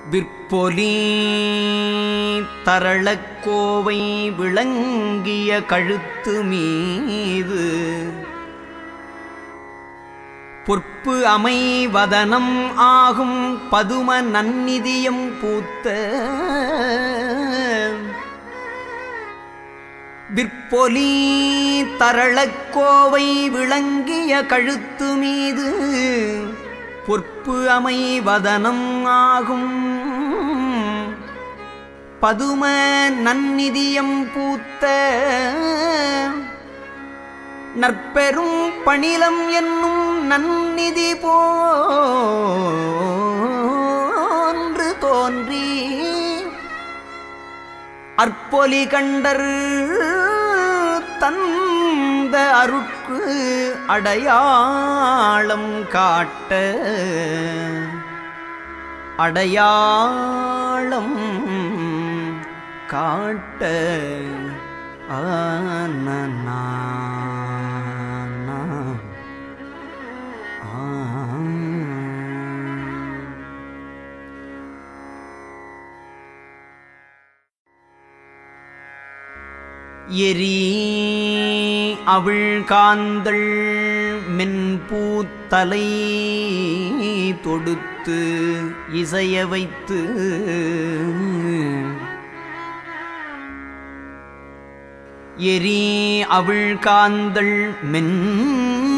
விற்பொலி தரளக்கோவை விளங்கிய கழுத்து மீது பொற்பு அமைவதனம் ஆகும் பதும நன்னிதியம் பூத்த விற்பொலி தரளக்கோவை விளங்கிய கழுத்து மீது பொற்பு அமைவதனம் ஆகும் பதும நன்னிதியம் பூத்த நற்பெரும் பணிலம் என்னும் நன்னிதி போன்று தோன்றி அற்பொலி கண்டர் தந்த அருட்கு அடையாளம் காட்ட அடையாளம் காட்ட ஆனனா எரி அவிழ் காந்தள் மென்பூத்தலை தொடுத்து இசைய வைத்து எரி அவிழ் காந்தள் மென்